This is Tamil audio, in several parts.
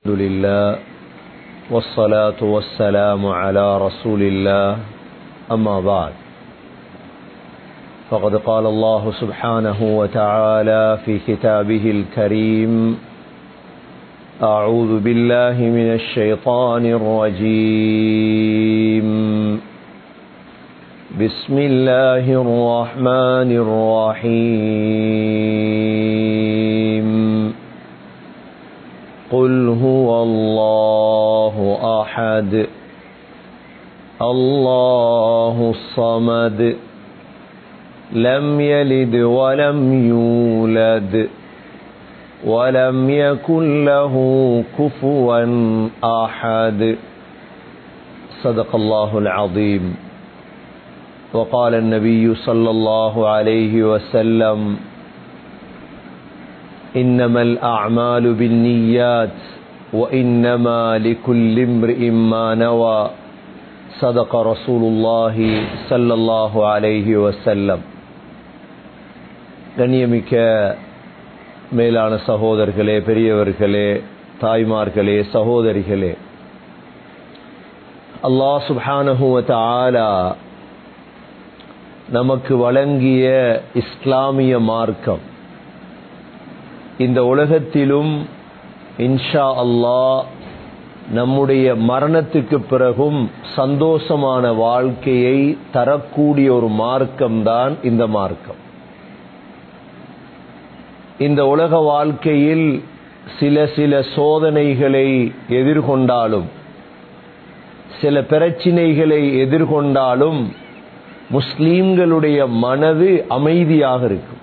الحمد لله والصلاة والسلام على رسول الله أما بعد فقد قال الله سبحانه وتعالى في كتابه الكريم أعوذ بالله من الشيطان الرجيم بسم الله الرحمن الرحيم قل هو الله أحد الله الصمد لم يلد ولم يولد ولم يكن له كفوا أحد صدق الله العظيم وقال النبي صلى الله عليه وسلم إنما الأعمال بالنيات وإنما لكل امرئ ما نوى صدق رسول الله صلى الله عليه وسلم கண்ணியமிக்க மேலான சகோதரர்களே பெரியவர்களே தாய்மார்களே சகோதரிகளே அல்லாஹ் சுப்ஹானஹுவ ஆலா நமக்கு வழங்கிய இஸ்லாமிய மார்க்கம் இந்த உலகத்திலும் இன்ஷா அல்லாஹ் நம்முடைய மரணத்துக்கு பிறகும் சந்தோஷமான வாழ்க்கையை தரக்கூடிய ஒரு மார்க்கம்தான் இந்த மார்க்கம் இந்த உலக வாழ்க்கையில் சில சில சோதனைகளை எதிர்கொண்டாலும் சில பிரச்சினைகளை எதிர்கொண்டாலும் முஸ்லீம்களுடைய மனது அமைதியாக இருக்கும்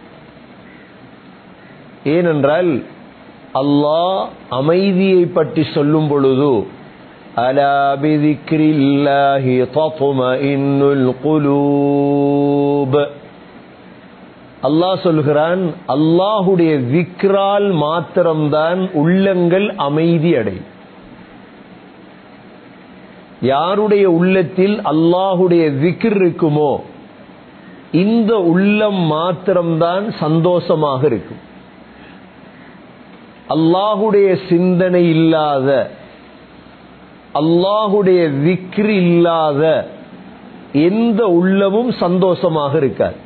ஏனென்றால் அல்லாஹ் அமைதியை பற்றி சொல்லும் பொழுது அலா பிதிக்ரில்லாஹி தத்மஇன்னுல் குலூப் அல்லாஹ் சொல்கிறான் அல்லாஹுடைய விக்ரால் மாத்திரம்தான் உள்ளங்கள் அமைதி அடையும் யாருடைய உள்ளத்தில் அல்லாஹுடைய விக்ர் இருக்குமோ இந்த உள்ளம் மாத்திரம்தான் சந்தோஷமாக இருக்கும் அல்லாஹுடைய சிந்தனை இல்லாத அல்லாஹுடைய விக்ரி இல்லாத எந்த உள்ளமும் சந்தோஷமாக இருக்காது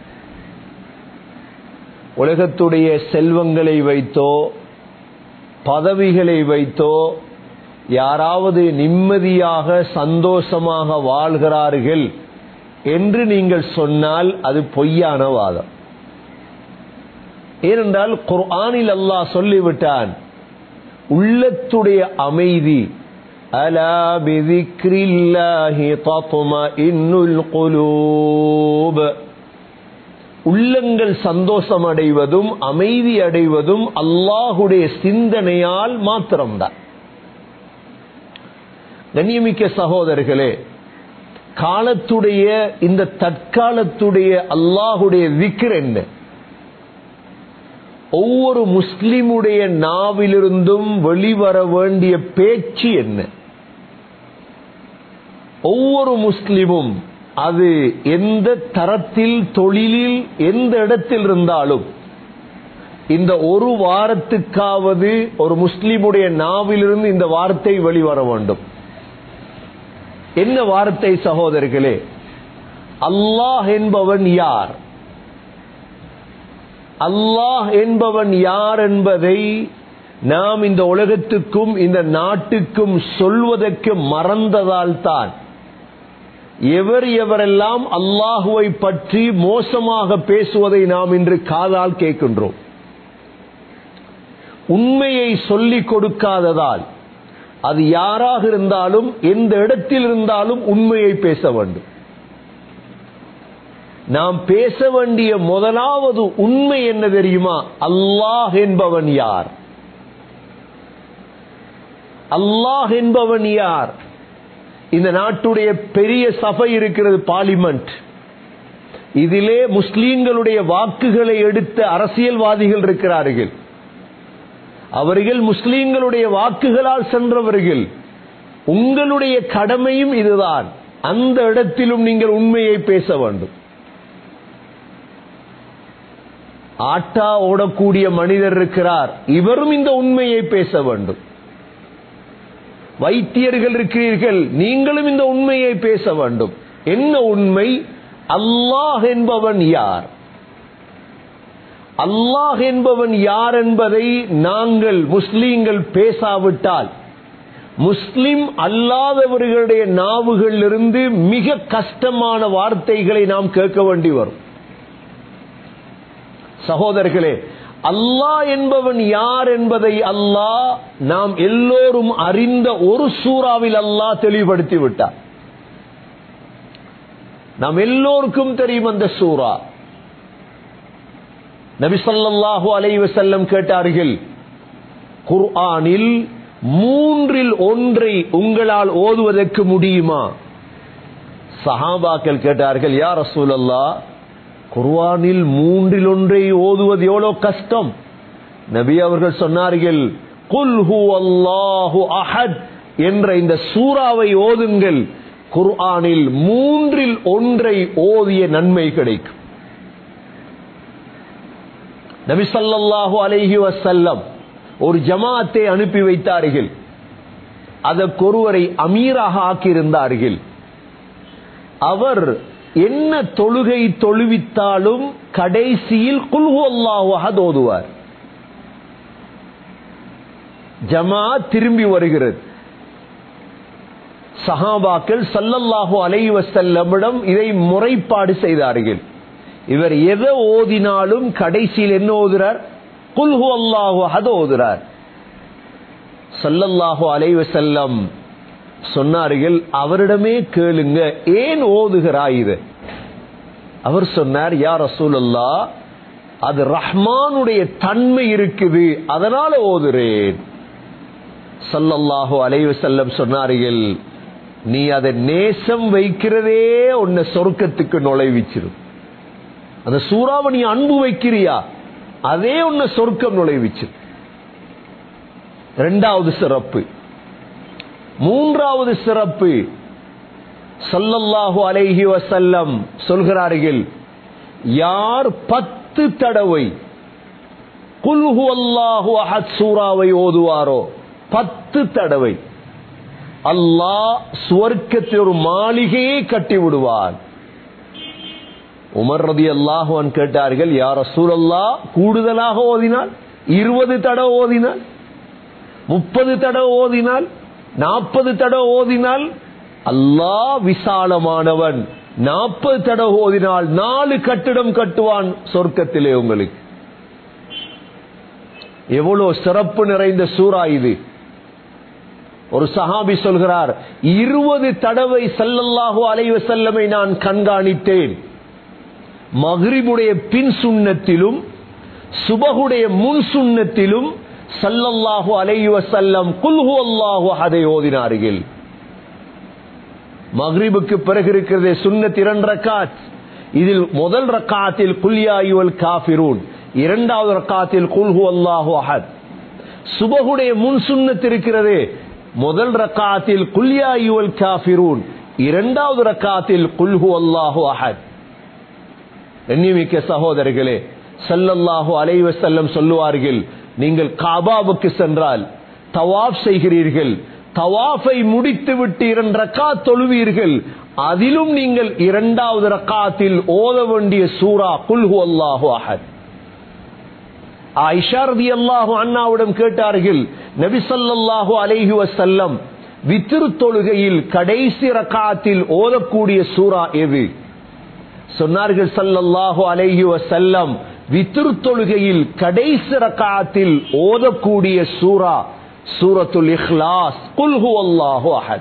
உலகத்துடைய செல்வங்களை வைத்தோ பதவிகளை வைத்தோ யாராவது நிம்மதியாக சந்தோஷமாக வாழ்கிறார்கள் என்று நீங்கள் சொன்னால் அது பொய்யான வாதம் ஏனென்றால் குர்ஆனில் அல்லாஹ் சொல்லிவிட்டான் உள்ளத்துடைய அமைதி அலா பிதிக்ரில்லாஹி தத்மஇன்னுல் குலூப் உள்ளங்கள் சந்தோஷம் அடைவதும் அமைதி அடைவதும் அல்லாஹுடைய சிந்தனையால் மாத்திரம்தான் கண்ணியமிக்க சகோதரர்களே காலத்துடைய இந்த தற்காலத்துடைய அல்லாஹுடைய விக்கிர் என்ன ஒவ்வொரு முஸ்லிமுடைய நாவிலிருந்தும் வெளிவர வேண்டிய பேச்சு என்ன ஒவ்வொரு முஸ்லிமும் அது எந்த தரத்தில் தொழிலில் எந்த இடத்தில் இருந்தாலும் இந்த ஒரு வாரத்துக்காவது ஒரு முஸ்லிமுடைய நாவிலிருந்து இந்த வார்த்தை வெளிவர வேண்டும் என்ன வார்த்தை சகோதரர்களே அல்லாஹ் என்பவன் யார் அல்லாஹ் என்பவன் யார் என்பதை நாம் இந்த உலகத்துக்கும் இந்த நாட்டுக்கும் சொல்வதற்கு மறந்ததால் தான் எவர் எவரெல்லாம் அல்லாஹுவை பற்றி மோசமாக பேசுவதை நாம் இன்று காதால் கேட்கின்றோம் உண்மையை சொல்லிக் கொடுக்காததால் அது யாராக இருந்தாலும் எந்த இடத்தில் இருந்தாலும் உண்மையை பேச வேண்டும் நாம் பேச வேண்டிய முதலாவது உண்மை என்ன தெரியுமா அல்லாஹ் என்பவன் யார் அல்லாஹ் என்பவன் யார் இந்த நாட்டுடைய பெரிய சபை இருக்கிறது பார்லிமெண்ட் இதிலே முஸ்லீம்களுடைய வாக்குகளை எடுத்த அரசியல்வாதிகள் இருக்கிறார்கள் அவர்கள் முஸ்லீம்களுடைய வாக்குகளால் சென்றவர்கள் உங்களுடைய கடமையும் இதுதான் அந்த இடத்திலும் நீங்கள் உண்மையை பேச வேண்டும் ஆட்டா ஓடக்கூடிய மனிதர் இருக்கிறார் இவரும் இந்த உண்மையை பேச வேண்டும் வைத்தியர்கள் இருக்கிறீர்கள் நீங்களும் இந்த உண்மையை பேச வேண்டும் என்ன உண்மை அல்லாஹ் என்பவன் யார் அல்லாஹ் என்பவன் யார் என்பதை நாங்கள் முஸ்லீம்கள் பேசாவிட்டால் முஸ்லிம் அல்லாதவர்களுடைய நாவுகளிலிருந்து மிக கஷ்டமான வார்த்தைகளை நாம் கேட்க வேண்டி வரும் சகோதரர்களே அல்லாஹ் என்பவன் யார் என்பதை அல்லாஹ் நாம் எல்லோரும் அறிந்த ஒரு சூறாவில் அல்லாஹ் தெளிவுபடுத்தி விட்டார் நாம் எல்லோருக்கும் தெரியும் அந்த சூறா நபிசல்லாஹு அலைவ செல்லம் கேட்டார்கள் குர்ஆனில் மூன்றில் ஒன்றை உங்களால் ஓதுவதற்கு முடியுமா சஹாபாக்கள் கேட்டார்கள் யார் ரசூலல்லா குர்ஆனில் மூன்றில் ஒன்றை ஓதுவது எவ்வளவு கஷ்டம் நபி அவர்கள் சொன்னார்கள் குல் ஹு அல்லாஹு அஹத் என்ற இந்த சூறாவை ஓதுங்கள் குர்ஆனில் மூன்றில் ஒன்றை ஓதிய நன்மை கிடைக்கும் நபி ஸல்லல்லாஹு அலைஹி வஸல்லம் ஒரு ஜமாத்தை அனுப்பி வைத்தார்கள் அதற்கொருவரை அமீராக ஆக்கியிருந்தார்கள் அவர் என்ன தொழுகை தொழுவித்தாலும் கடைசியில் குல்ஹு அல்லாஹு அஹத் ஓதுவார் ஜமாத் திரும்பி வருகிறது சஹாபாக்கள் சல்லல்லாஹு அலைஹி வஸல்லமிடம் இதை முறைப்பாடு செய்தார்கள் இவர் எதை ஓதினாலும் கடைசியில் என்ன ஓதுறார் குல்ஹு அல்லாஹு அஹத் ஓதுறார் சல்லல்லாஹு அலைஹி வஸல்லம் சொன்னார்கள் அவரிடமே கேளுங்க ஏன் ஓதுகிறாய் இது அவர் சொன்னார் யா ரசூலல்லா அது ரஹ்மானுடைய தன்மை இருக்குது அதனால ஓதுறேன் சல்லல்லாஹு அலைஹி வஸல்லம் சொன்னார்கள் நீ அதை நேசம் வைக்கிறதே உன்னை சொர்க்கத்துக்கு நுழைவிச்சிரும் அந்த சூறாவை நீ அன்பு வைக்கிறியா அதே உன்னை சொர்க்கம் நுழைவிச்சு இரண்டாவது சிறப்பு மூன்றாவது சிறப்பு சல்லல்லாஹு அலைஹி வசல்லம் சொல்கிறார்கள் யார் பத்து தடவை குல்ஹு அல்லாஹு அஹத் சூறாவை ஓதுவாரோ பத்து தடவை அல்லாஹ் சுவர்க்கத்தில் ஒரு மாளிகையை கட்டி விடுவார் உமர் ரதி அல்லாஹுவன் கேட்டார்கள் யார் சூழல்லா கூடுதலாக ஓதினால் இருபது தடவை ஓதினால் முப்பது தடவை ஓதினால் நாற்பது தடவை ஓதினால் அல்லாஹ் விசாலமானவன் நாற்பது தடவை ஓதினால் நாலு கட்டிடம் கட்டுவான் சொர்க்கத்திலே உங்களுக்கு எவ்வளவு சிறப்பு நிறைந்த சூறா இது ஒரு சஹாபி சொல்கிறார் இருபது தடவை சல்லல்லாஹு அலைவ செல்லமை நான் கண்காணித்தேன் மகிரிபுடைய பின் சுண்ணத்திலும் சுபகுடைய முன் சுண்ணத்திலும் சல்லல்லாஹு அலைஹி வஸல்லம் குல்ஹு அல்லாஹு அதை ஓதினார்கள் மக்ரிபுக்கு பிறகு இருக்கிறதே சுன்னத் இரண்டு ரக்காத் இதில் முதல் ரக்காத்தில் குல்யாயுவல் காஃபிரூன் இரண்டாவது ரக்காத்தில் குல்ஹு அல்லாஹு அஹத் சுபகுடைய முன் சுன்னத் இருக்கிறதே முதல் ரக்காத்தில் குல்யாயுவல் காஃபிரூன் இரண்டாவது ரக்காத்தில் குல்ஹு அல்லாஹு அஹத் எண்ணிமிக்க சகோதரர்களே சல்லல்லாஹு அலைவ செல்லம் சொல்லுவார்கள் நீங்கள் காபாவுக்கு சென்றால் தவாப் செய்கிறீர்கள் தவாஃபை முடித்து விட்டு இரண்டு ரக்கா தொழுவீர்கள் அதிலும் நீங்கள் இரண்டாவது ரக்காத்தில் ஓத வேண்டிய சூரா குல்ஹு அல்லாஹு அஹத் ஐஷாரதி அல்லாஹு அண்ணாவிடம் கேட்டார்கள் நபி சல்லாஹு அலைஹி வசல்லம் வித்திரு தொழுகையில் கடைசி ரக்காத்தில் ஓதக்கூடிய சூரா எது சொன்னார்கள் சல்லல்லாஹு அலைஹி வசல்லம் வித்திரு தொழுகையில் கடைசி ரக்காத்தில் ஓதக்கூடிய சூரா சூரத்துல் இஹ்லாஸ் குல்ஹு அல்லாஹு அஹத்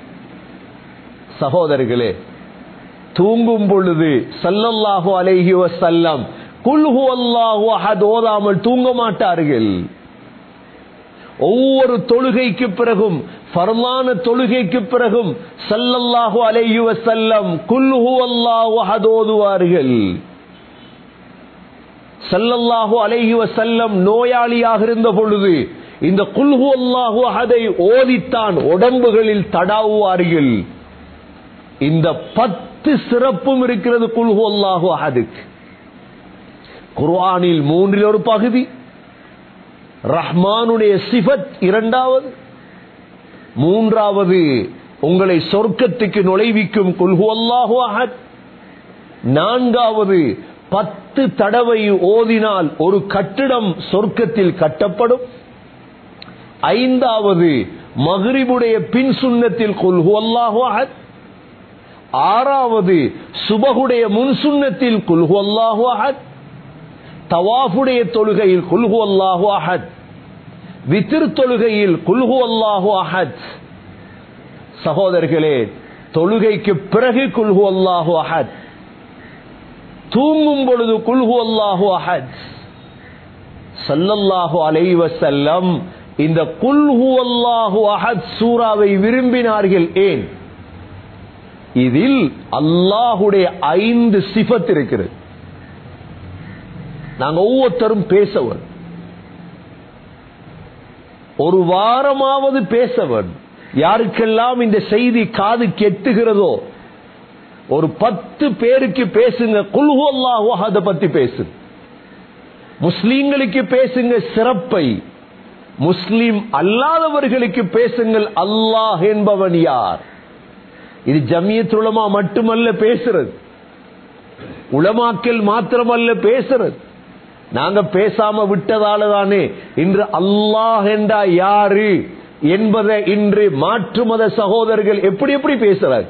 சகோதரர்களே தூங்கும் பொழுது சல்லல்லாஹு அலைஹி வசல்லம் குல்ஹு அல்லாஹு அஹத் ஓதாமல் தூங்க மாட்டார்கள் ஒவ்வொரு தொழுகைக்கு பிறகும் பரமான தொழுகைக்கு பிறகும் சல்லல்லாஹு அலைஹி வசல்லம் குல்ஹு அல்லாஹு அஹத் ஓதுவார்கள் சல்லல்லாஹு அலைஹி வசல்லம் நோயாளியாக இருந்த பொழுது இந்த குல்ஹு அல்லாஹு அஹதை ஓதித்தான் உடம்புகளில் தடாவுவார்கள் இந்த பத்து சிறப்பும் இருக்கிறது குல்ஹு அல்லாஹு அஹதுக்கு குர்ஆனில் மூன்றில் ஒரு பகுதி ரஹ்மானுடைய சிஃபத் இரண்டாவது மூன்றாவது உங்களை சொர்க்கத்துக்கு நுழைவிக்கும் குல்ஹு அல்லாஹு அஹத் நான்காவது பத்து தடவை ஓதினால் ஒரு கட்டிடம் சொர்க்கத்தில் கட்டப்படும் ஐந்தாவது மகிரிபுடைய பின் சுண்ணத்தில் குல்ஹு அல்லாஹு அஹத் ஆறாவது சுபகுடைய முன் சுண்ணத்தில் குல்ஹு அல்லாஹு அஹத் தவாஃபுடைய தொழுகையில் குல்ஹு அல்லாஹு அஹத் வித்திர் தொழுகையில் குல்ஹு அல்லாஹு அஹத் சகோதரர்களே தொழுகைக்கு பிறகு குல்ஹு அல்லாஹு அஹத் தூங்கும் பொழுது குல்ஹு அல்லாஹு அஹத் சல்லல்லாஹு அலைஹி வஸல்லம் இந்த குல்ஹு அல்லாஹு அஹத் சூராவை விரும்பினார்கள் ஏன் இதில் அல்லாஹுடைய ஐந்து சிஃபத் இருக்கிறது நாங்க ஒவ்வொருத்தரும் பேசவன் ஒரு வாரமாவது பேசவன் யாருக்கெல்லாம் இந்த செய்தி காது கெட்டுகிறதோ ஒரு பத்து பேருக்கு பேசுங்க குல்ஹு அல்லாஹு அஹத பத்தி பேசுங்க முஸ்லீம்களுக்கு பேசுங்க சிறப்பை முஸ்லிம் அல்லாதவர்களுக்கு பேசுங்கள் அல்லாஹ் என்பவன் யார் இது ஜமியத் உலமா மட்டுமல்ல பேசுறது உலமாக்கல் மாத்திரமல்ல பேசுறது நாங்க பேசாம விட்டதால தானே இன்று அல்லாஹ் என்றா யாரு என்பதை இன்று மாற்று மத சகோதரர்கள் எப்படி எப்படி பேசுறாங்க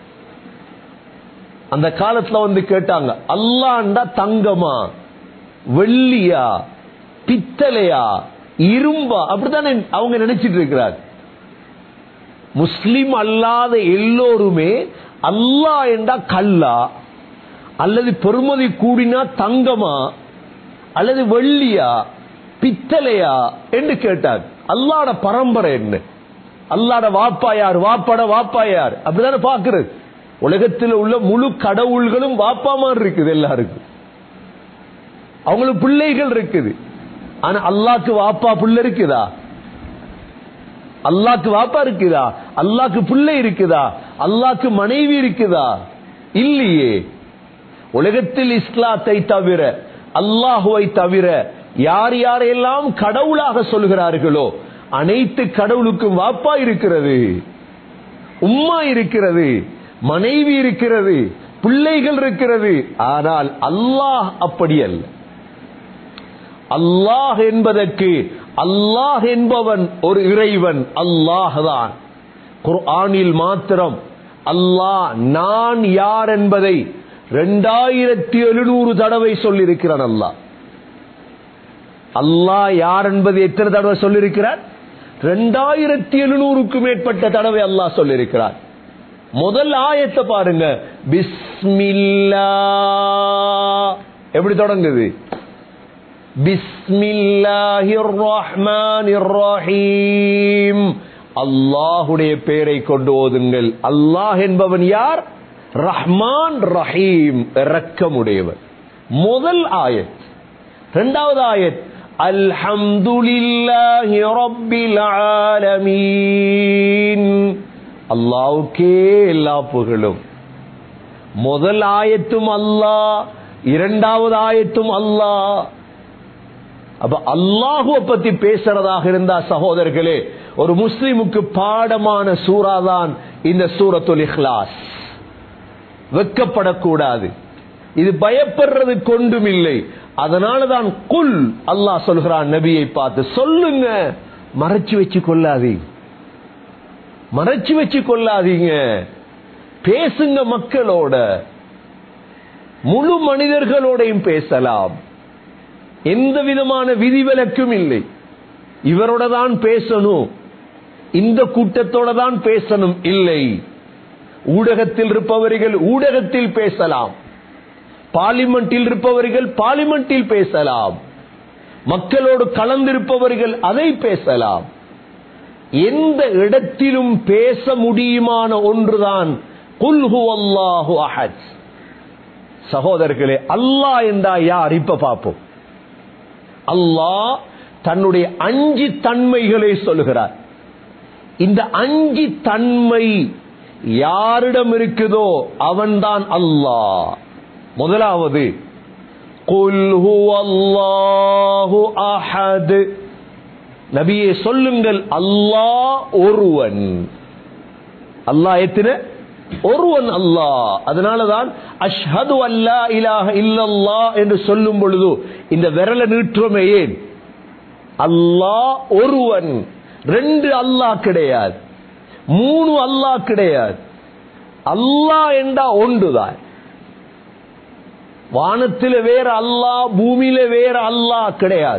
அந்த காலத்துல வந்து கேட்டாங்க அல்லாண்டா தங்கமா வெள்ளியா பித்தளையா இரும்பா அப்படித்தானே அவங்க நினைச்சிட்டு இருக்கிறார் முஸ்லிம் அல்லாத எல்லோருமே அல்லா என்றா கல்லா அல்லது பெருமதி கூடினா தங்கமா அல்லது வெள்ளியா பித்தளையா என்று கேட்டார் அல்லாட பரம்பரை என்ன அல்லாட வாப்பா யார் வாப்பாட வாப்பா யார் அப்படிதானே பாக்குறது உலகத்தில் உள்ள முழு கடவுள்களும் வாப்பா மாதிரி இருக்குது எல்லாருக்கும் அவங்களுக்கு பிள்ளைகள் இருக்குது ஆனா அல்லாக்கு வாப்பா பிள்ளை இருக்குதா அல்லாக்கு வாப்பா இருக்குதா அல்லாக்கு பிள்ளை இருக்குதா அல்லாக்கு மனைவி இருக்குதா இல்லையே உலகத்தில் இஸ்லாத்தை தவிர அல்லாஹுவை தவிர யார் யாரெல்லாம் கடவுளாக சொல்கிறார்களோ அனைத்து கடவுளுக்கும் வாப்பா இருக்கிறது உம்மா இருக்கிறது மனைவி இருக்கிறது பிள்ளைகள் இருக்கிறது ஆனால் அல்லாஹ் அப்படி அல்ல அல்லாஹ் என்பதற்கு அல்லாஹ் என்பவன் ஒரு இறைவன் அல்லாஹ் தான் குர்ஆனில் மாத்திரம் அல்லாஹ் நான் யார் என்பதை இரண்டாயிரத்தி எழுநூறு தடவை சொல்லியிருக்கிறான் அல்லாஹ் அல்லாஹ் யார் என்பது எத்தனை தடவை சொல்லியிருக்கிறார் இரண்டாயிரத்தி எழுநூறுக்கும் மேற்பட்ட தடவை அல்லாஹ் சொல்லியிருக்கிறார் முதல் ஆயத்தை பாருங்க பிஸ்மில்லா எப்படி தொடங்குது பிஸ்மில்லாஹிர் ரஹ்மானிர் ரஹீம் அல்லாஹுடைய பெயரை கொண்டு ஓதுங்கள் அல்லாஹ் என்பவன் யார் ரஹ்மான் ரஹீம் இரக்கமுடையவன் முதல் ஆயத் இரண்டாவது ஆயத் அல்ஹம்துலில்லாஹி ரப்பில் ஆலமீன் அல்லாவுக்கே எல்லா புகழும் முதல் ஆயத்தும் அல்லாஹ் இரண்டாவது ஆயத்தும் அல்லாஹ் அப்ப அல்லாஹுவ பத்தி பேசுறதாக இருந்தா சகோதரர்களே ஒரு முஸ்லிமுக்கு பாடமான சூறாதான் இந்த சூரத்துல் இஹ்லாஸ் வெக்கப்படக்கூடாது இது பயப்படுறது கொண்டும் இல்லை அதனாலதான் குல் அல்லாஹ் சொல்கிறான் நபியை பார்த்து சொல்லுங்க மறைச்சு வச்சு கொள்ளாதீங்க மறைச்சு வச்சு கொள்ளாதீங்க பேசுங்க மக்களோட முழு மனிதர்களோடையும் பேசலாம் எந்த விதமான விதிவிலக்கும் இல்லை இவரோட தான் பேசணும் இந்த கூட்டத்தோட தான் பேசணும் இல்லை ஊடகத்தில் இருப்பவர்கள் ஊடகத்தில் பேசலாம் பார்லிமெண்டில் இருப்பவர்கள் பார்லிமெண்டில் பேசலாம் மக்களோடு கலந்திருப்பவர்கள் அதை பேசலாம் எந்த இடத்திலும் பேச முடியுமான ஒன்றுதான் குல்ஹு அல்லாஹு அஹத் சகோதரர்களே அல்லாஹ் என்றா யார் இப்ப பார்ப்போம் அல்லாஹ் தன்னுடைய அஞ்சு தன்மைகளை சொல்லுகிறார் இந்த அஞ்சு தன்மை யாரிடம் இருக்குதோ அவன்தான் அல்லாஹ் முதலாவது குல் அல்லாஹு அஹத் நபியே சொல்லுங்கள் அல்லாஹ் ஒருவன் அல்லாஹ் எத்தனை ஒருவன் அல்லாஹ் அதனாலதான் அஷ்ஹது அல்லா இலாஹ இல்லல்லா என்று சொல்லும் பொழுது இந்த விரல நீற்றுமே ஏன் அல்லாஹ் ஒருவன் ரெண்டு அல்லாஹ் கிடையாது மூணு அல்லாஹ் கிடையாது அல்லாஹ் என்றா ஒன்றுதான் வானத்தில வேற அல்லாஹ் பூமியில வேற அல்லாஹ் கிடையாது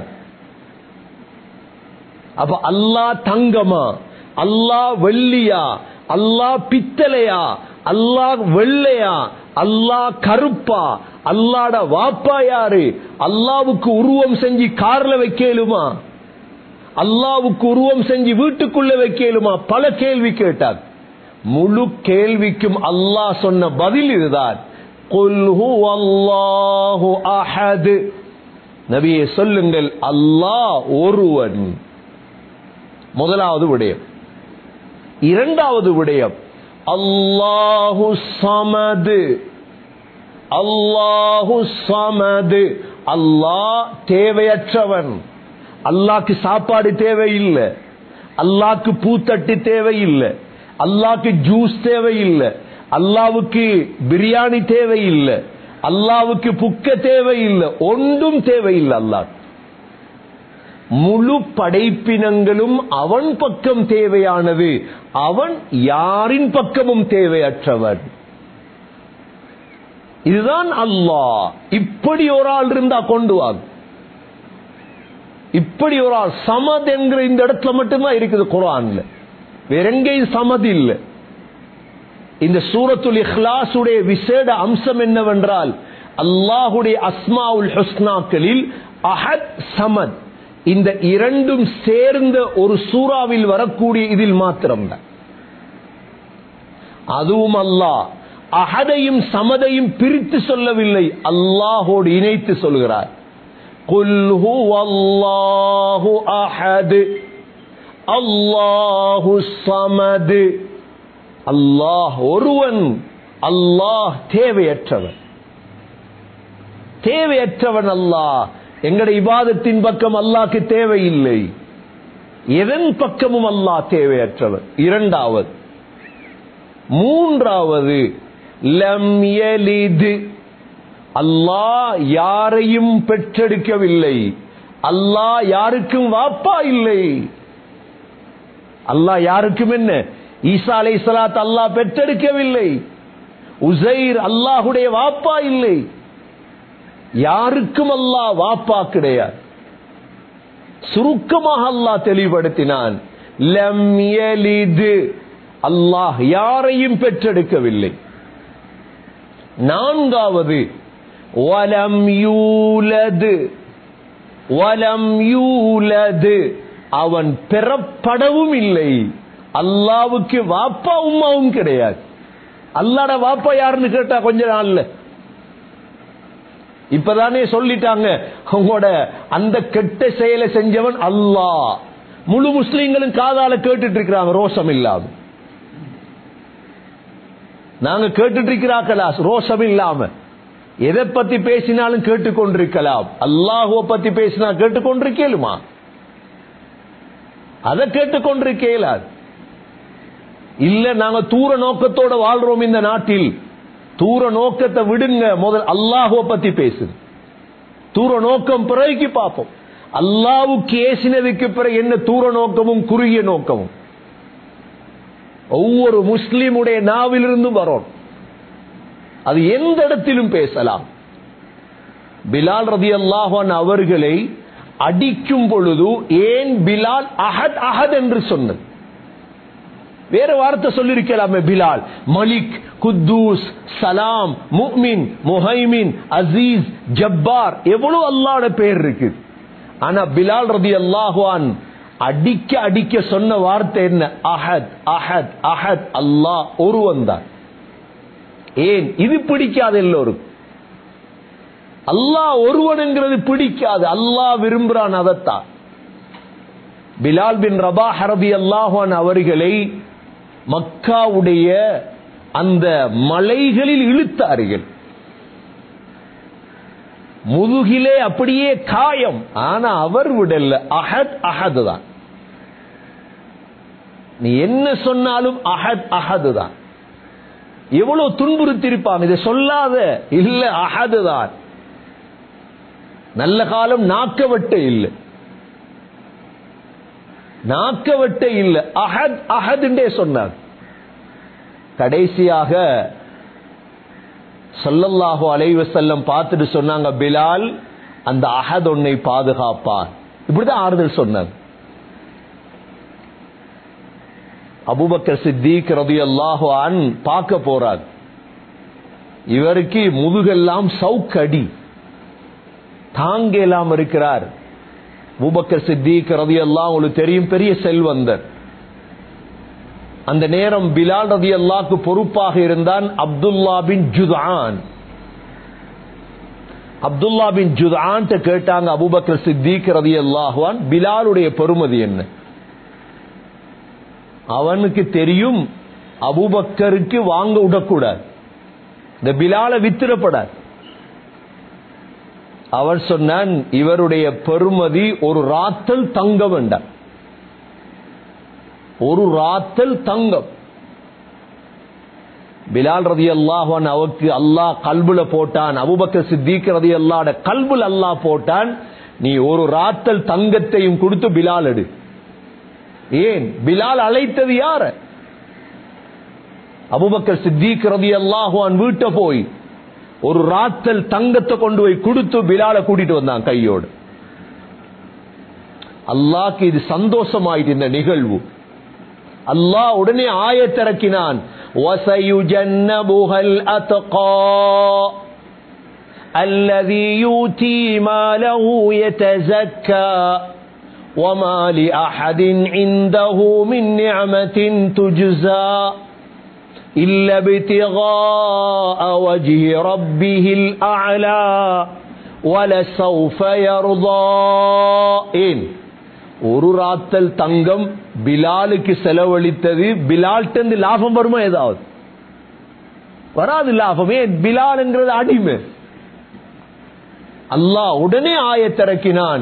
அப்ப அல்லாஹ் தங்கமா அல்லாஹ் வெள்ளியா அல்லாஹ் பித்தளையா அல்லாஹ் வெள்ளையா அல்லாஹ் கருப்பா அல்லாட வாப்பா யாரு அல்லாவுக்கு உருவம் செஞ்சு கார்ல வைக்கலுமா அல்லாவுக்கு உருவம் செஞ்சு வீட்டுக்குள்ள வைக்கலுமா பல கேள்வி கேட்டார் முழு கேள்விக்கும் அல்லாஹ் சொன்ன பதில் இதுதான் குல் ஹுவல்லாஹு அஹத் நபியே சொல்லுங்கள் அல்லாஹ் ஒருவன் முதலாவது விடயம் இரண்டாவது விடயம் அல்லாஹு சமது அல்லாஹு சமது அல்லாஹ் தேவையற்றவன் அல்லாக்கு சாப்பாடு தேவையில்லை அல்லாக்கு பூத்தட்டு தேவையில்லை அல்லாக்கு ஜூஸ் தேவையில்லை அல்லாவுக்கு பிரியாணி தேவையில்லை அல்லாவுக்கு புக்க தேவையில்லை ஒன்றும் தேவையில்லை அல்லாஹ் முழு படைப்பினங்களும் அவன் பக்கம் தேவையானது அவன் யாரின் பக்கமும் தேவையற்றவன் இதுதான் அல்லாஹ் இப்படி ஒரு ஆள் இருந்தா கொண்டு வாங்க இப்படி ஒரு ஆள் சமத் என்கிற இந்த இடத்துல மட்டும்தான் இருக்குது குரான்ல வேற எங்கேயும் சமது இல்லை இந்த சூரத்துல் இஹ்லாசுடைய விசேட அம்சம் என்னவென்றால் அல்லாஹுடைய அஸ்மாவுல் ஹுஸ்னாக்களில் அஹத் சமத் இந்த இரண்டும் சேர்ந்த ஒரு சூறாவில் வரக்கூடிய இதில் மாத்திரம்தான் அதுவும் அல்லாஹ் அகதையும் சமதையும் பிரித்து சொல்லவில்லை அல்லாஹோடு இணைத்து சொல்கிறார் குல் ஹுவல்லாஹு அஹது அல்லாஹு சமது அல்லாஹ் ஒருவன் அல்லாஹ் தேவையற்றவன் தேவையற்றவன் அல்லாஹ் எங்கட இபாதத்தின் பக்கம் அல்லாஹ்க்கு தேவையில்லை எதன் பக்கமும் அல்லாஹ் தேவையற்றவன் இரண்டாவது மூன்றாவது லம் யலிது அல்லாஹ் யாரையும் பெற்றெடுக்கவில்லை அல்லாஹ் யாருக்கும் வாப்பா இல்லை அல்லாஹ் யாருக்கும் என்ன ஈசா அலை சலாத் அல்லாஹ் பெற்றெடுக்கவில்லை உசைர் அல்லாஹுடைய வாப்பா இல்லை யாருக்கும் அல்லாஹ் வாப்பா கிடையாது சுருக்கமாக அல்லாஹ் தெளிவுபடுத்தினான் லம் யலிது அல்லாஹ் யாரையும் பெற்றெடுக்கவில்லை நான்காவது வலம் யூலது வலம் யூலது அவன் பெறப்படவும் இல்லை அல்லாவுக்கு வாப்பா உமாவும் கிடையாது அல்லாட வாப்பா யாருன்னு கேட்டா கொஞ்ச நாள்ல இப்பதானே சொல்லிட்டாங்க உங்களோட அந்த கெட்ட செயலை செஞ்சவன் அல்லாஹ் முழு முஸ்லீம்களும் காதால கேட்டுட்டு இருக்கிறாங்க ரோஷம் இல்லாம நாங்க கேட்டுட்டு இருக்கிறார்களா ரோஷம் இல்லாம எதை பத்தி பேசினாலும் கேட்டுக்கொண்டிருக்கலாம் அல்லாஹுவ பத்தி பேசினா கேட்டுக்கொண்டிருக்கேலுமா அதை கேட்டுக்கொண்டிருக்கேலாது இல்ல நாங்க தூர நோக்கத்தோட வாழ்றோம் இந்த நாட்டில் தூர நோக்கத்தை விடுங்க முதல் அல்லாஹுவ பத்தி பேசு தூர நோக்கம் பிறகு பார்ப்போம் அல்லாவுக்கு ஏசினதுக்கு பிறகு என்ன தூர நோக்கமும் குறுகிய நோக்கமும் ஒவ்வொரு முஸ்லிமுடைய நாவிலிருந்தும் வரும் அது எந்த இடத்திலும் பேசலாம் பிலால் ரதி அல்லாஹான் அவர்களை அடிக்கும் பொழுது ஏன் பிலால் அஹத் அஹத் என்று சொன்னது வேற வார்த்தை சொல்லிருக்கலாமே பிலால் மலிக் குத்தூஸ் சலாம் முக்மின் முஹைமின் அசீஸ் ஜப்பார் எவ்வளவு அல்லாட பேர் இருக்கு ஆனா பிலால் ரதி அல்லாஹான் அடிக்க அடிக்க சொன்ன வார்த்தை என்ன அஹத் அஹத் அஹத் அல்லாஹ் ஒருவன் தான் ஏன் இது பிடிக்காது எல்லோரும் அல்லாஹ் ஒருவனுங்கிறது பிடிக்காது அல்லாஹ் விரும்புறான் அதத்தான் பிலால் பின் ரபா ஹரபி அல்லாஹான் அவர்களை மக்காவுடைய அந்த மலைகளில் இழுத்தார்கள் முதுகிலே அப்படியே காயம் ஆனா அவர் விடல அஹத் அஹத் தான் நீ என்ன சொன்னாலும் அஹத் அஹது தான் எவ்வளவு துன்புறுத்திருப்பாங்க இதை சொல்லாத இல்ல அஹது தான் நல்ல காலம் நாக்க வெட்ட இல்லை நாக்க வெட்ட இல்லை அஹத் அஹதுண்டே சொன்னார் கடைசியாக சொல்லல்லாஹு அலைவசல்லம் பார்த்துட்டு சொன்னாங்க பிலால் அந்த அஹத் உன்னை பாதுகாப்பார் இப்படிதான் ஆறுதல் சொன்னாங்க அபுபக்கர் சித்திக் ரதி அல்லாஹு அன் பார்க்க போறார் இவருக்கு முதுகெல்லாம் சவுக்கடி தாங்க எல்லாம் இருக்கிறார் அபுபக்கர் சித்திக் ரதி அல்லாஹ் உங்களுக்கு தெரியும் பெரிய செல்வந்தர் அந்த நேரம் பிலால் ரதி அல்லாக்கு பொறுப்பாக இருந்தான் அப்துல்லா பின் ஜுதான் அப்துல்லா பின் ஜுதான் கேட்டாங்க அபுபக்கர் சித்திக் ரதி அல்லாஹுவான் பிலாலுடைய பெருமதி என்ன அவனுக்கு தெரியும் அபுபக்கருக்கு வாங்க விடக்கூடாது இந்த பிலால வித்திரப்படாது அவன் சொன்னான் இவருடைய பெருமதி ஒரு ராத்தல் தங்க வேண்டாம் ஒரு ராத்தல் தங்கம் பிலால் ரதி அல்லாஹான் அவருக்கு அல்லாஹ் கல்புல போட்டான் அபுபக்க சித்திக் ரதி அல்லாட கல்புல் அல்லாஹ் போட்டான் நீ ஒரு ராத்தல் தங்கத்தையும் கொடுத்து பிலால் எடு ஏன் பிலால் அழைத்தது யார அபுபக்கர் சித்திக் ரதி அல்லாஹான் வீட்டை போய் ஒரு ராத்தல் தங்கத்தை கொண்டு போய் கொடுத்து பிலால கூட்டிட்டு வந்தான் கையோடு அல்லாக்கு இது சந்தோஷமாயிட்டு இந்த நிகழ்வு அல்லாஹ் உடனே ஆயத்திறக்கினான் وَسَيُجَنَّبُهَا الْأَتْقَى الَّذِي يُؤْتِي مَالَهُ يَتَزَكَّى وَمَا لِأَحَدٍ عِندَهُ مِن نِّعْمَةٍ تُجْزَى إِلَّا ابْتِغَاءَ وَجْهِ رَبِّهِ الْأَعْلَى وَلَسَوْفَ يَرْضَى ஏன் ஒரு ராத்தல் தங்கம் பிலாலுக்கு செலவழித்தது பிலால்ட்டு லாபம் வருமா ஏதாவது வராது லாபமே பிலால் என்கிறது அடிமை அல்லாஹ் உடனே ஆயத்திறக்கினான்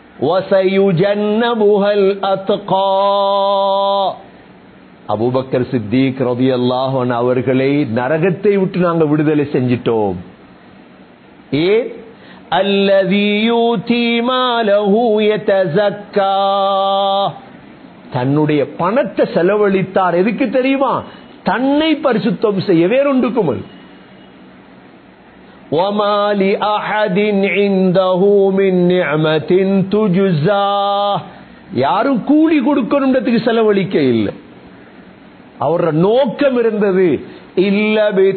அபுபக்கர் சித்திக் ரதி அல்லாஹன் அவர்களை நரகத்தை விட்டு நாங்க விடுதலை செஞ்சிட்டோம் ஏன் الذي يؤتي ماله يتزكى தன்னுடைய பணத்தை செலவழித்தார் எதுக்கு தெரியுமா தன்னை பரிசுத்தம் செய்ய வேறொன்றுக்கும் وما لأحد عنده من نعمة تجزى யாரும் கூலி கொடுக்கணுன்றதுக்கு செலவழிக்க இல்லை அவரோட நோக்கம் இருந்தது இல்ல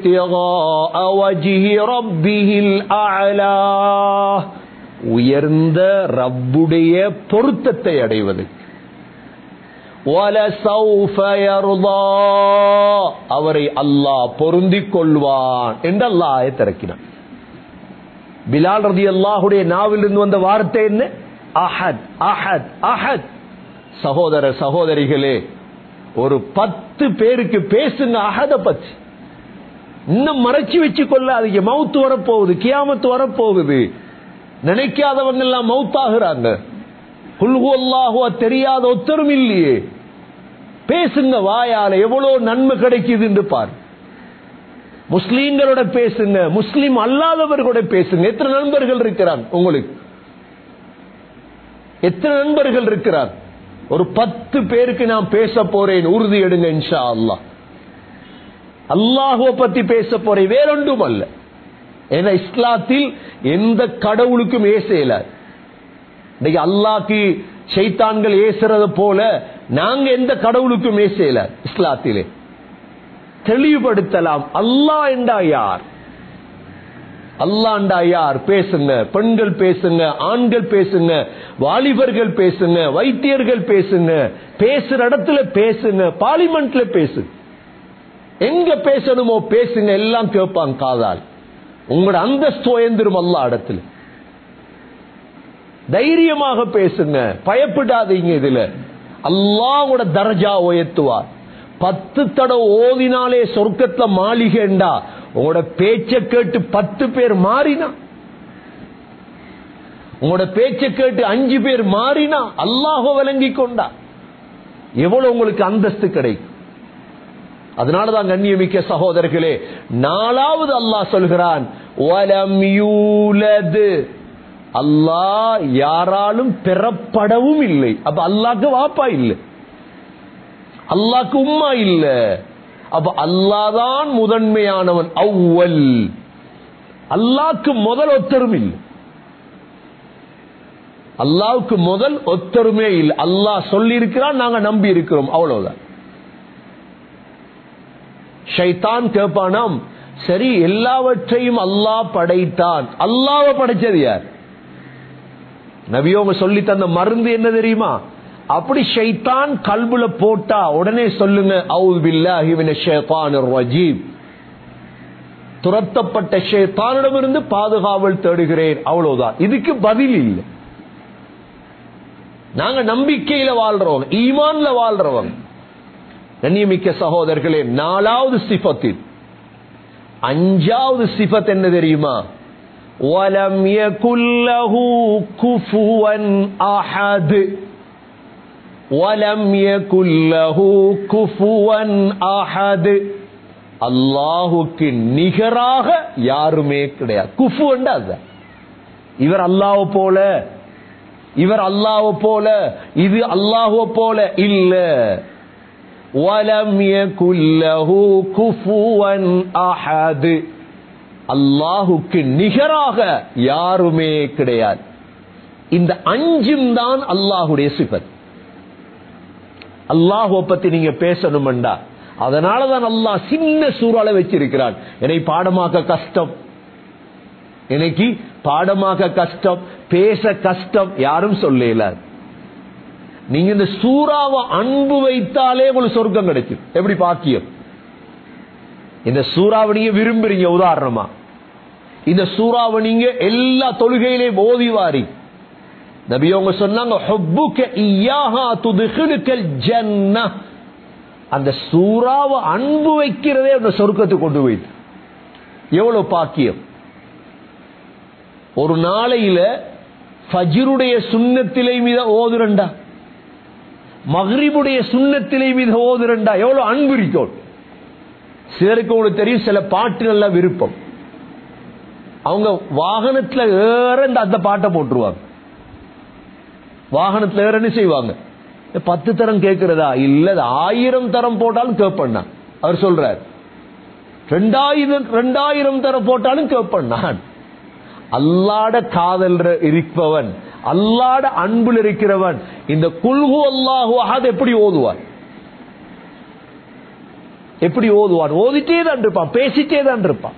உயர்ந்த ரப்புடைய பொருத்தத்தை அடைவது அவரை அல்லாஹ் பொருந்திக் கொள்வான் என்று அல்லாஹ் திறக்கினான் பிலால் ரதி அல்லாஹுடைய நாவிலிருந்து வந்த வார்த்தை என்ன அஹத் அஹத் அஹத் சகோதர சகோதரிகளே ஒரு பத்து பேருக்கு பேசுங்க அகத பத்தி இன்னும் மறைச்சு வச்சு கொள்ளாதீங்க மவுத்து வரப்போகுது கியாமத்து வரப்போகுது நினைக்காதவங்க எல்லாம் மவுத்தாகிறாங்க குல்குல்லாஹுவ தெரியாத ஒத்தரும் இல்லையே பேசுங்க வாயால எவ்வளவு நன்மை கிடைக்குது என்று பார் முஸ்லீம்களோட பேசுங்க முஸ்லீம் அல்லாதவர்களோட பேசுங்க எத்தனை நண்பர்கள் இருக்கிறார் உங்களுக்கு எத்தனை நண்பர்கள் இருக்கிறார் ஒரு பத்து பேருக்கு நான் பேச போறேன் உறுதி எடுங்க இன்ஷா அல்லா அல்லாஹுவ பத்தி பேச போறேன் வேறொன்றும் அல்ல ஏன்னா இஸ்லாத்தில் எந்த கடவுளுக்கும் ஏசையில இன்னைக்கு அல்லாக்கு சைத்தான்கள் ஏசுறது போல நாங்க எந்த கடவுளுக்கும் ஏசையில இஸ்லாத்திலே தெளிவுபடுத்தலாம் அல்லாஹ் என்றா யார் அல்லாண்டா யார் பேசுங்க பெண்கள் பேசுங்க ஆண்கள் பேசுங்க வாலிபர்கள் பேசுங்க வைத்தியர்கள் பேசுங்க பேசுற இடத்துல பேசுங்க பார்லிமெண்ட்ல பேசு எங்க பேசணுமோ பேசுங்க எல்லாம் கேட்பாங்க காதால் உங்களோட அந்தஸ்து உயர்ந்துரும் அல்லா இடத்துல தைரியமாக பேசுங்க பயப்படாதீங்க இதுல அல்லாவோட தரஜா உயர்த்துவார் பத்து தடவை ஓதினாலே சொர்க்கத்துல மாளிகைண்டா உங்களோட பேச்ச கேட்டு பத்து பேர் மாறினா உங்களோட பேச்ச கேட்டு அஞ்சு பேர் மாறினா அல்லாஹ விளங்கி கொண்டா எவ்வளவு உங்களுக்கு அந்தஸ்து கிடைக்கும் அதனாலதான் கண்ணியமிக்க சகோதரர்களே நாலாவது அல்லாஹ் சொல்கிறான் "வலம் யூலது." அல்லாஹ் யாராலும் பெறப்படவும் இல்லை அப்ப அல்லாஹ்க்கு வாப்பா இல்லை அல்லாஹ்க்கு உம்மா இல்ல அப்ப அல்லாதான் முதன்மையானவன் அவ்வல் அல்லாஹ்க்கு முதல் ஒத்தரும் இல்லை அல்லாவுக்கு முதல் ஒத்தருமே இல்லை அல்லாஹ் சொல்லி இருக்கிறான் நாங்க நம்பி இருக்கிறோம் அவ்வளவுதான் ஷைத்தான் கேட்பானாம் சரி எல்லாவற்றையும் அல்லாஹ் படைத்தான் அல்லாஹ்வை படைச்சது யார் நபியோங்க சொல்லி தந்த மருந்து என்ன தெரியுமா அப்படி ஷைத்தான் கல்புல போட்டா உடனே சொல்லுங்க அவுல் பில்லாஹி மினஷ் ஷைத்தானிர் ரஜீம் துரத்தப்பட்ட ஷைத்தானிடமிருந்து பாதுகாவல் தேடுகிறேன் அவ்வளவுதான் இதுக்கு பதில் இல்லை நாங்க நம்பிக்கையில வாழ்றவங்க ஈமான்ல வாழ்றவங்க கண்ணியமிக்க சகோதரர்களே நாலாவது சிபத்தில் அஞ்சாவது சிபத் என்ன தெரியுமா وَلَمْ يَكُنْ لَهُ كُفُوًا أَحَدٌ وَلَمْ يَكُنْ لَهُ كُفُوًا أَحَدٌ அல்லாஹுக்கு நிகராக யாருமே கிடையாது குஃபு அதுதான் இவர் அல்லாஹ் போல இவர் அல்லாஹ் போல இது அல்லாஹ் போல இல்ல வலம் யகுல்லஹு குஃபுவன் அஹத் அல்லாஹுக்கு நிகராக யாருமே கிடையாது இந்த அஞ்சும் தான் அல்லாஹுடைய சிபத் அல்லாஹுவ பத்தி நீங்க பேசணும்டா அதனாலதான் அல்லாஹ் சின்ன சூறால வச்சிருக்கிறான் என்னை பாடமாக்க கஷ்டம் எனக்கு பாடமாக்க கஷ்டம் பேச கஷ்டம் யாரும் சொல்லல நீங்க இந்த சூறாவை அன்பு வைத்தாலே உங்களுக்கு சொர்க்கம் கிடைக்கும் எப்படி பாக்கியம் இந்த சூறாவை நீங்க விரும்புறீங்க உதாரணமா இந்த சூறாவை நீங்க எல்லா தொழுகையிலையும் ஓதி வாரி நபி அவங்க சொன்னாங்க "ஹுப்புக இய்யாஹா துத்கிலுக்கல் ஜன்னஹ்." அந்த சூறாவை அன்பு வைக்கிறதே அந்த சொர்க்கத்துக்கு கொண்டு போயிட்டு எவ்வளவு பாக்கியம் ஒரு நாளையில ஃபஜ்ருடைய சுண்ணத்திலை மீத ஓதுரண்டா மஹ்ரிபுடைய சுண்ணத்திலை மீத ஓதுரண்டா எவ்வளவு அன்பு இருக்கும் சிலருக்கு உங்களுக்கு தெரியும் சில பாட்டு நல்ல விருப்பம் அவங்க வாகனத்துல ஏற இந்த அந்த பாட்டை போட்டுருவாங்க வாகனத்துல ஏற என்ன செய்வாங்க பத்து தரம் கேட்கிறதா இல்ல அது ஆயிரம் தரம் போட்டாலும் கேட்பண்ணா அவர் சொல்றார் ரெண்டாயிரம் ரெண்டாயிரம் தரம் போட்டாலும் கேட்பண்ணான் அல்லாட காதல் இருப்பவன் அல்லாட அன்புல இருக்கிறவன் இந்த குல்ஹு அல்லாஹு அஹத் எப்படி ஓதுவான் எப்படி ஓதுவான் ஓதிட்டே தான் இருப்பான் பேசிட்டே தான் இருப்பான்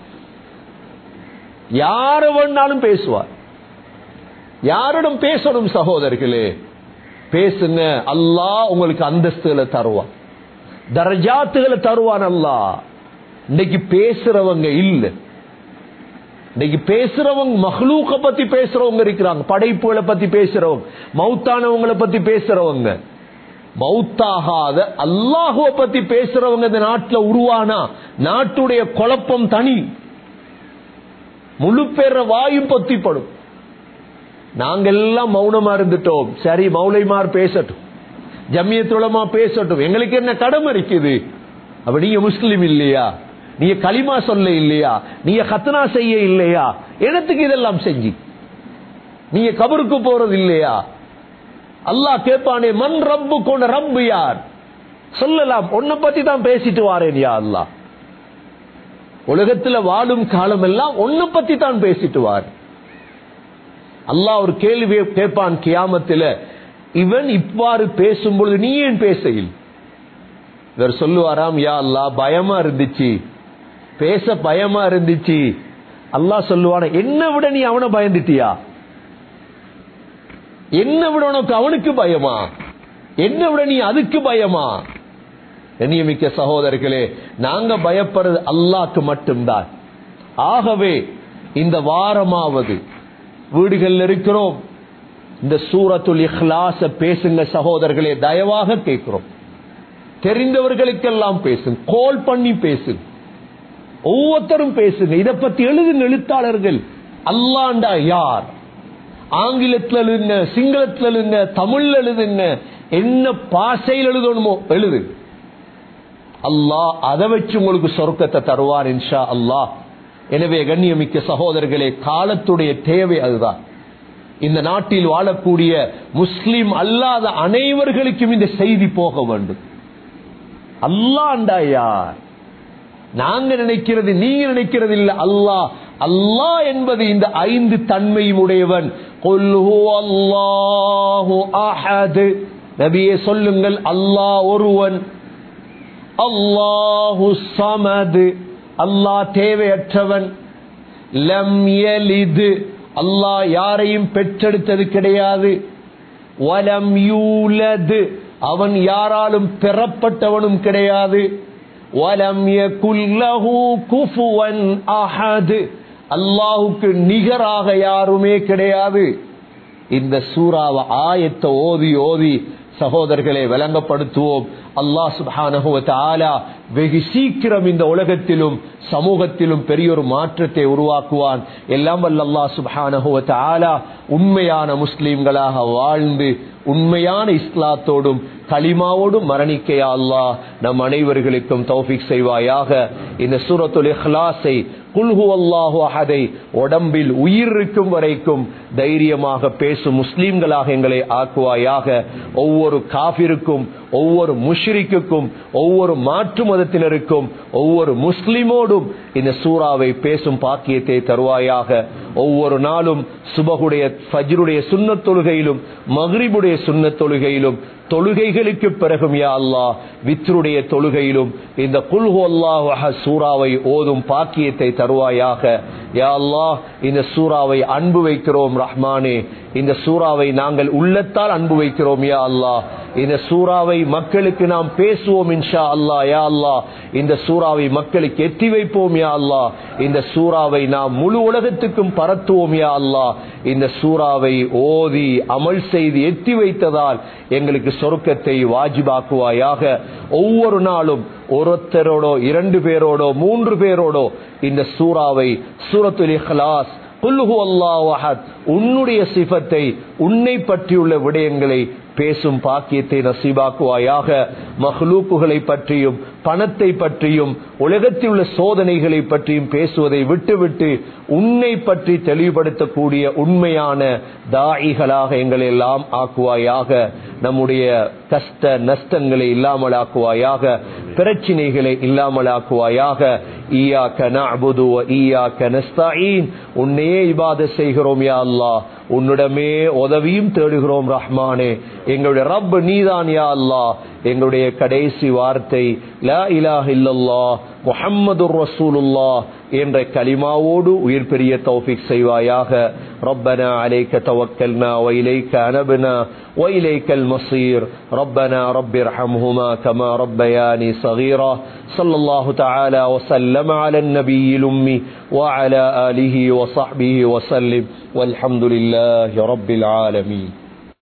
யார வேணாலும் பேசுவார் யாரிடம் பேசணும் சகோதரர்களே பேசுங்க அல்லாஹ் உங்களுக்கு அந்தஸ்துகளை தருவான் தரஜாத்துகளை தருவான் அல்லாஹ் இன்னைக்கு பேசுறவங்க இல்ல இன்னைக்கு பேசுறவங்க மஹ்லூக்க பத்தி பேசுறவங்க இருக்கிறாங்க படைப்புகளை பத்தி பேசுறவங்க மௌத்தானவங்களை பத்தி பேசுறவங்க மௌத்தாகாத அல்லாஹுவ பத்தி பேசுறவங்க இந்த நாட்டுல உருவானா நாட்டுடைய குழப்பம் தனி முழு பேர வாயு பொத்திப்படும் நாங்க எல்லாம் மௌனமா இருந்துட்டோம் சரி மௌலைமார் பேசட்டும் ஜம்மியத்துலமா பேசட்டும் எங்களுக்கு என்ன கடமை இருக்குது அப்ப நீங்க முஸ்லிம் இல்லையா நீங்க களிமா சொல்ல இல்லையா நீங்க கத்தனா செய்ய இல்லையா எனத்துக்கு இதெல்லாம் செஞ்சு நீங்க கபருக்கு போறது இல்லையா அல்லாஹ் கேட்பானே மண் ரப்பு கொண்ட ரப்பு யார் சொல்லலாம் உன்னை பத்தி தான் பேசிட்டு வாரேன் யா அல்லாஹ் உலகத்துல வாழும் காலம் எல்லாம் உன்னை பத்தி தான் பேசிட்டு வார் அல்லாஹ் ஒரு கேள்வி கேட்பான் கியாமத்தில் இவன் இவ்வாறு பேசும்பொழுது நீ ஏன் பேசையில் இவர் சொல்லுவாராம் யா அல்லாஹ் பயமா இருந்துச்சு பேச பயமா இருந்துச்சு அல்லாஹ் சொல்லுவான என்ன விட நீ அவனை பயந்துட்டியா என்ன விட உனக்கு அவனுக்கு பயமா என்ன விட நீ அதுக்கு பயமா எண்ணியமிக்க சகோதரர்களே நாங்க பயப்படுறது அல்லாக்கு மட்டும்தான் ஆகவே இந்த வாரமாவது வீடுகளில் இருக்கிறோம் இந்த சூரத்துல் இஹ்லாச பேசுங்க சகோதரர்களே தயவாக கேட்கிறோம் தெரிந்தவர்களுக்கெல்லாம் பேசுங்க கோல் பண்ணி பேசுங்க ஒவ்வொருத்தரும் பேசுங்க இதை பத்தி எழுதுங்க எழுத்தாளர்கள் அல்லாண்டா யார் ஆங்கிலத்தில் எழுதுங்க சிங்களத்தில் எழுதுங்க தமிழ்ல எழுதுங்க என்ன பாசையில் எழுதணுமோ எழுது அல்லாஹ் அதை வச்சு உங்களுக்கு சொர்க்கத்தை தருவார் இன்ஷா அல்லாஹ் எனவே கண்ணியமிக்க சகோதரர்களே காலத்துடைய தேவை அதுதான் இந்த நாட்டில் வாழக்கூடிய முஸ்லிம் அல்லாத அனைவர்களுக்கும் இந்த செய்தி போக வேண்டும் அல்லாண்டா யார் நாங்க நினைக்கிறது நீங்க நினைக்கிறது இல்ல அல்லாஹ் அல்லாஹ் என்பது இந்த ஐந்து தன்மையும் உடையவன் அஹது நபியே சொல்லுங்கள் அல்லாஹ் ஒருவன் அல்லாஹு சமது அல்லாஹ் தேவையற்றவன் லம் யலிது அல்லாஹ் யாரையும் பெற்றெடுத்தது கிடையாது வலம் யூலது அவன் யாராலும் பெறப்பட்டவனும் கிடையாது வலம் யகுல்லஹு குஃபுவன் அஹது அல்லாஹுக்கு நிகராக யாருமே கிடையாது இந்த சூறாவ ஆயத்தை ஓதி ஓதி சகோதரர்களை விளங்கப்படுத்துவோம் அல்லாஹ் சுபானஹுவ ஆலா வெகு சீக்கிரம் இந்த உலகத்திலும் சமூகத்திலும் பெரிய ஒரு மாற்றத்தை உருவாக்குவான் எல்லாம் வல்ல அல்லாஹ் சுபானஹுவ ஆலா உண்மையான முஸ்லீம்களாக வாழ்ந்து உண்மையான இஸ்லாத்தோடும் களிமாவோடும் மரணிக்கையா அல்லாஹ் நம் அனைவர்களுக்கும் தௌஃபிக் செய்வாயாக இந்த சூரத்துல் இஹ்லாஸை குல்ஹு அல்லாஹு அஹதை உடம்பில் உயிர் இருக்கும் வரைக்கும் தைரியமாக பேசும் முஸ்லீம்களாக எங்களை ஆக்குவாயாக ஒவ்வொரு காபிருக்கும் ஒவ்வொரு முஷ்ரிக்குக்கும் ஒவ்வொரு மாற்று மதத்தினருக்கும் ஒவ்வொரு முஸ்லிமோடும் இந்த சூறாவை பேசும் பாக்கியத்தை தருவாயாக ஒவ்வொரு நாளும் சுபகுடைய ஃபஜ்ருடைய சுண்ணத் தொழுகையிலும் மஹ்ரிபுடைய சுண்ணத் தொழுகையிலும் தொழுகைகளுக்கு பிறகும் யா அல்லா வித்ருடைய தொழுகையிலும் இந்த குல்ஹு அல்லாஹ் சூறாவை ஓதும் பாக்கியத்தை தருவாயாக யா அல்லாஹ் இந்த சூறாவை அன்பு வைக்கிறோம் ரஹ்மானே இந்த சூறாவை நாங்கள் உள்ளத்தால் அன்பு வைக்கிறோம் யா அல்லாஹ் இந்த சூறாவை மக்களுக்கு நாம் பேசுவோம் இன்ஷா அல்லா யா அல்லா இந்த சூறாவை மக்களுக்கு எத்தி வைப்போம் யா அல்லா இந்த சூறாவை நாம் முழு உலகத்துக்கும் பரத்துவோம் யா அல்லா இந்த சூறாவை ஓதி அமல் செய்து எத்தி வைத்ததால் எங்களுக்கு சொருக்கத்தை வாஜிபாக்குவாயாக ஒவ்வொரு நாளும் ஒருத்தரோடோ இரண்டு பேரோடோ மூன்று பேரோடோ இந்த சூறாவை சூரத்துல் இஹ்லாஸ் குல்ஹு அல்லாஹ் அஹத் உன்னுடைய சிஃபத்தை உன்னை பற்றியுள்ள விடயங்களை பேசும் பாக்கியத்தை நசீபாக்குவாயாக மஹ்லூக்குகளை பற்றியும் பணத்தை பற்றியும் உலகத்தில் உள்ள சோதனைகளை பற்றியும் பேசுவதை விட்டுவிட்டு உன்னை பற்றி தெளிவுபடுத்தக்கூடிய உண்மையான தாயிகளாக எங்களை எல்லாம் ஆக்குவாயாக நம்முடைய கஷ்ட நஷ்டங்களை இல்லாமல் ஆக்குவாயாக பிரச்சினைகளை இல்லாமல் ஆக்குவாயாக ஈயாக்க நஅபுது வ ஈயாக்க நஸ்தஈன் உன்னையே இபாத செய்கிறோம் யா அல்லாஹ் உன்னிடமே உதவியும் தேடுகிறோம் ரஹ்மானே எங்களுடைய ரப் நீதான் யா அல்லாஹ் எங்களுடைய கடைசி வார்த்தை லா இலாஹ இல்லல்லாஹ் முஹம்மதுர் ரசூலுல்லாஹ் என்ற கலிமாவோடு உயிர் பெரிய தௌஃபிக் செய்வாயாக ربنا عليك توكلنا وإليك أنبنا وإليك المصير ربنا رب ارحمهما كما ربياني صغيرا صلى الله تعالى وسلم على النبي الأمي وعلى آله وصحبه وسلم والحمد لله رب العالمين